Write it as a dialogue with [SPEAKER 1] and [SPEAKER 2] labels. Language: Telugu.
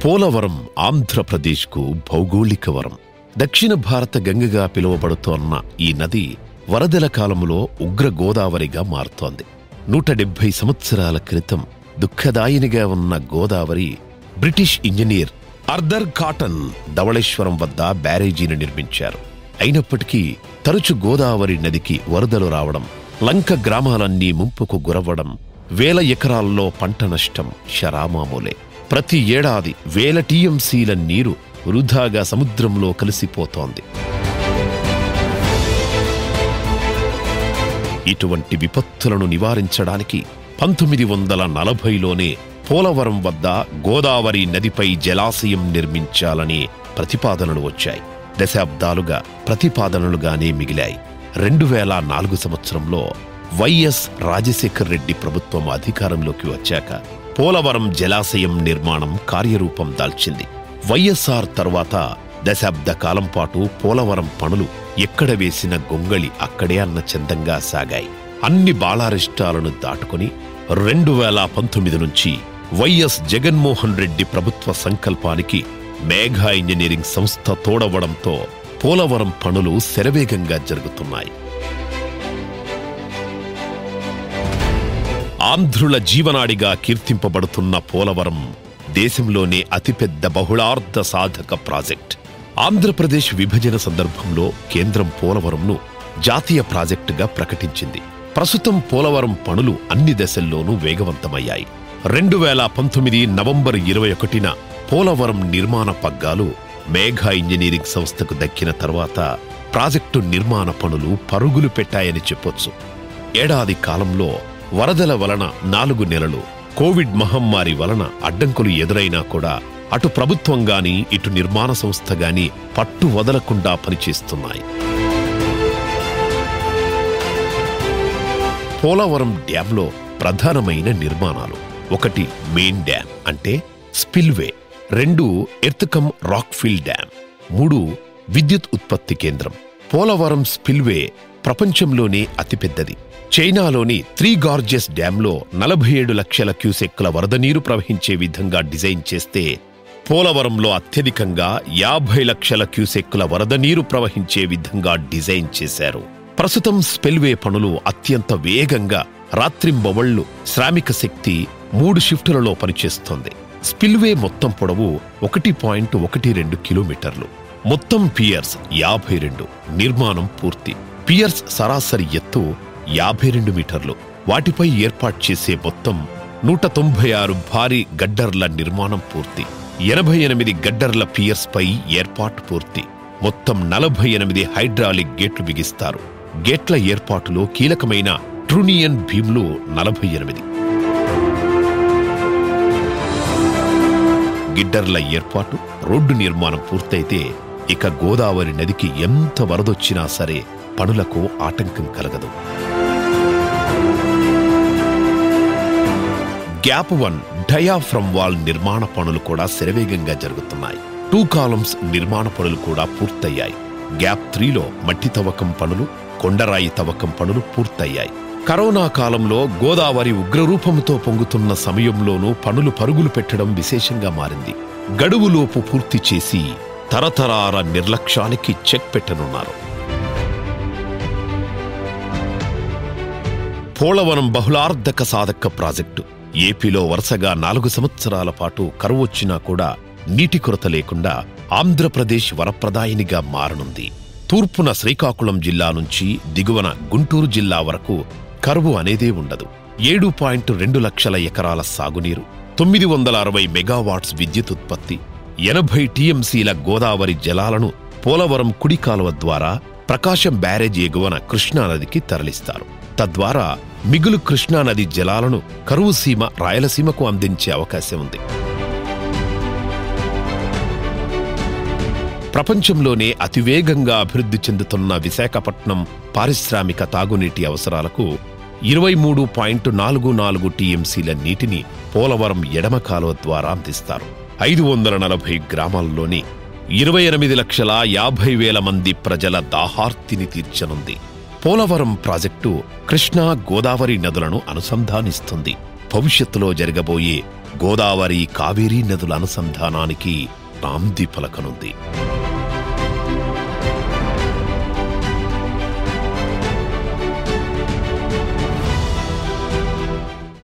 [SPEAKER 1] పోలవరం ఆంధ్రప్రదేశ్కు భౌగోళిక వరం దక్షిణ భారత గంగగా పిలువబడుతోన్న ఈ నది వరదల కాలంలో ఉగ్ర గోదావరిగా మారుతోంది నూట డెబ్భై సంవత్సరాల క్రితం దుఃఖదాయినిగా ఉన్న Godavari British engineer Arthur Cotton Dhavaleswaram వద్ద బ్యారేజీని నిర్మించారు అయినప్పటికీ తరచు గోదావరి నదికి వరదలు రావడం లంక గ్రామాలన్నీ ముంపుకు గురవ్వడం వేల ఎకరాల్లో పంట నష్టం శరామామూలే ప్రతి ఏడాది వేల టీఎంసీల నీరు వృధాగా సముద్రంలో కలిసిపోతోంది ఇటువంటి విపత్తులను నివారించడానికి పంతొమ్మిది వందల నలభైలోనే పోలవరం వద్ద గోదావరి నదిపై జలాశయం నిర్మించాలని ప్రతిపాదనలు వచ్చాయి దశాబ్దాలుగా ప్రతిపాదనలుగానే మిగిలాయి రెండు వేల నాలుగు సంవత్సరంలో వైఎస్ రాజశేఖర్ రెడ్డి ప్రభుత్వం అధికారంలోకి వచ్చాక పోలవరం జలాశయం నిర్మాణం కార్యరూపం దాల్చింది వైఎస్ఆర్ తర్వాత దశాబ్ద కాలం పాటు పోలవరం పనులు ఎక్కడ వేసిన గొంగళి అక్కడే అన్న చందంగా సాగాయి అన్ని బాలారిష్టాలను దాటుకుని రెండు వేల పంతొమ్మిది నుంచి వైఎస్ జగన్మోహన్ రెడ్డి ప్రభుత్వ సంకల్పానికి మేఘా ఇంజనీరింగ్ సంస్థ తోడవడంతో పోలవరం పనులు శరవేగంగా జరుగుతున్నాయి ఆంధ్రుల జీవనాడిగా కీర్తింపబడుతున్న పోలవరం దేశంలోనే అతిపెద్ద బహుళార్థ సాధక ప్రాజెక్ట్ ఆంధ్రప్రదేశ్ విభజన సందర్భంలో కేంద్రం పోలవరంను జాతీయ ప్రాజెక్టుగా ప్రకటించింది ప్రస్తుతం పోలవరం పనులు అన్ని దశల్లోనూ వేగవంతమయ్యాయి రెండు వేల పంతొమ్మిది నవంబర్ ఇరవై ఒకటిన పోలవరం నిర్మాణ పగ్గాలు మేఘా ఇంజనీరింగ్ సంస్థకు దక్కిన తర్వాత ప్రాజెక్టు నిర్మాణ పనులు పరుగులు పెట్టాయని చెప్పొచ్చు ఏడాది కాలంలో వరదల వలన నాలుగు నెలలు కోవిడ్ మహమ్మారి వలన అడ్డంకులు ఎదురైనా కూడా అటు ప్రభుత్వం గాని ఇటు నిర్మాణ సంస్థ గాని పట్టు వదలకుండా పనిచేస్తున్నాయి పోలవరం డ్యాంలో ప్రధానమైన నిర్మాణాలు ఒకటి మెయిన్ డ్యాం అంటే స్పిల్వే రెండు ఎర్త్కమ్ రాక్ఫిల్ డ్యాం మూడు విద్యుత్ ఉత్పత్తి కేంద్రం పోలవరం స్పిల్వే ప్రపంచంలోనే అతిపెద్దది చైనాలోని త్రీ గార్జెస్ డ్యాంలో నలభై ఏడు లక్షల క్యూసెక్కుల వరద నీరు ప్రవహించే విధంగా డిజైన్ చేస్తే పోలవరంలో అత్యధికంగా యాభై లక్షల క్యూసెక్కుల వరద నీరు ప్రవహించే విధంగా డిజైన్ చేశారు ప్రస్తుతం స్పెల్వే పనులు అత్యంత వేగంగా రాత్రింబవళ్లు శ్రామిక శక్తి మూడు షిఫ్టులలో పనిచేస్తోంది స్పిల్వే మొత్తం పొడవు ఒకటి పాయింట్ ఒకటి రెండు కిలోమీటర్లు మొత్తం పియర్స్ యాభై రెండు నిర్మాణం పూర్తి పియర్స్ సరాసరి ఎత్తు యాభై రెండు మీటర్లు వాటిపై ఏర్పాటు చేసే మొత్తం నూట తొంభై ఆరు భారీ గడ్డర్ల నిర్మాణం పూర్తి ఎనభై ఎనిమిది గడ్డర్ల పియర్స్ పై ఏర్పాటు పూర్తి మొత్తం నలభై ఎనిమిది హైడ్రాలిక్ గేట్లు బిగిస్తారు గేట్ల ఏర్పాటులో కీలకమైన ట్రూనియన్ భీమ్లు నలభై ఎనిమిది గిడ్డర్ల ఏర్పాటు రోడ్డు నిర్మాణం పూర్తయితే ఇక గోదావరి నదికి ఎంత వరదొచ్చినా సరే పనులకు ఆటంకం కలగదు గ్యాప్ వన్ డయాఫ్రమ్ వాల్ నిర్మాణ పనులు కూడా శరవేగంగా జరుగుతున్నాయి టూ కాలమ్స్ నిర్మాణ పనులు కూడా పూర్తయ్యాయి గ్యాప్ త్రీలో మట్టి తవ్వకం పనులు కొండరాయి తవ్వకం పనులు పూర్తయ్యాయి కరోనా కాలంలో గోదావరి ఉగ్రరూపంతో పొంగుతున్న సమయంలోనూ పనులు పరుగులు పెట్టడం విశేషంగా మారింది గడువులోపు పూర్తి చేసి తరతరాల నిర్లక్ష్యానికి చెక్ పెట్టనున్నారు పోలవరం బహుళార్ధక సాధక ప్రాజెక్టు ఏపీలో వరుసగా నాలుగు సంవత్సరాల పాటు కరువు వచ్చినా కూడా నీటి కొరత లేకుండా ఆంధ్రప్రదేశ్ వరప్రదాయినిగా మారనుంది తూర్పున శ్రీకాకుళం జిల్లా నుంచి దిగువన గుంటూరు జిల్లా వరకు కరువు అనేదే ఉండదు ఏడు పాయింట్ రెండు లక్షల ఎకరాల సాగునీరు తొమ్మిది వందల అరవై మెగావాట్స్ విద్యుత్ ఉత్పత్తి ఎనభై టీఎంసీల గోదావరి జలాలను పోలవరం కుడి కాలువ ద్వారా ప్రకాశం బ్యారేజ్ ఎగువన కృష్ణానదికి తరలిస్తారు తద్వారా మిగులు కృష్ణానది జలాలను కరువు సీమ రాయలసీమకు అందించే అవకాశం ఉంది ప్రపంచంలోనే అతివేగంగా అభివృద్ధి చెందుతున్న విశాఖపట్నం పారిశ్రామిక తాగునీటి అవసరాలకు ఇరవై మూడు పాయింట్ నాలుగు నాలుగు టీఎంసీల నీటిని పోలవరం ఎడమ కాలువ ద్వారా అందిస్తారు ఐదు వందల నలభై గ్రామాల్లోని ఇరవై ఎనిమిది లక్షల యాభై వేల మంది ప్రజల దాహార్తిని తీర్చనుంది పోలవరం ప్రాజెక్టు కృష్ణా గోదావరి నదులను అనుసంధానిస్తుంది భవిష్యత్తులో జరగబోయే గోదావరి కావేరీ నదుల అనుసంధానానికి నాంది పలకనుంది